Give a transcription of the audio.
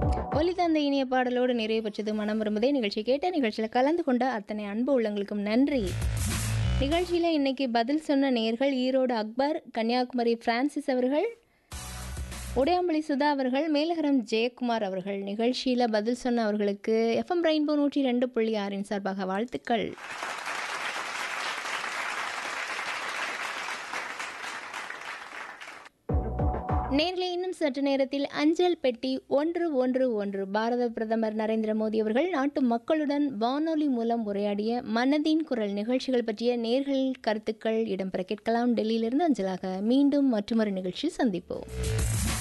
ஒலி தந்த இனிய பாடலோடு நிறைவு பெற்றது மனம் விரும்புதே நிகழ்ச்சி கேட்ட நிகழ்ச்சியில் கலந்து கொண்ட அத்தனை அன்பு உள்ளங்களுக்கும் நன்றி நிகழ்ச்சியில் இன்னைக்கு பதில் சொன்ன நேர்கள் ஈரோடு அக்பர் கன்னியாகுமரி பிரான்சிஸ் அவர்கள் உடையாம்பலி சுதா அவர்கள் மேலகரம் ஜெயக்குமார் அவர்கள் நிகழ்ச்சியில் பதில் சொன்ன அவர்களுக்கு எஃப்எம் ரெயின்போ நூற்றி ரெண்டு புள்ளி ஆறின் சார்பாக வாழ்த்துக்கள் நேர்களை இன்னும் சற்று நேரத்தில் அஞ்சல் பெட்டி ஒன்று ஒன்று ஒன்று பாரத பிரதமர் நரேந்திர மோடி அவர்கள் நாட்டு மக்களுடன் வானொலி மூலம் உரையாடிய மனதின் குரல் நிகழ்ச்சிகள் பற்றிய நேர்கள் கருத்துக்கள் இடம்பெற கேட்கலாம் டெல்லியிலிருந்து அஞ்சலாக மீண்டும் மற்றொரு நிகழ்ச்சி சந்திப்போம்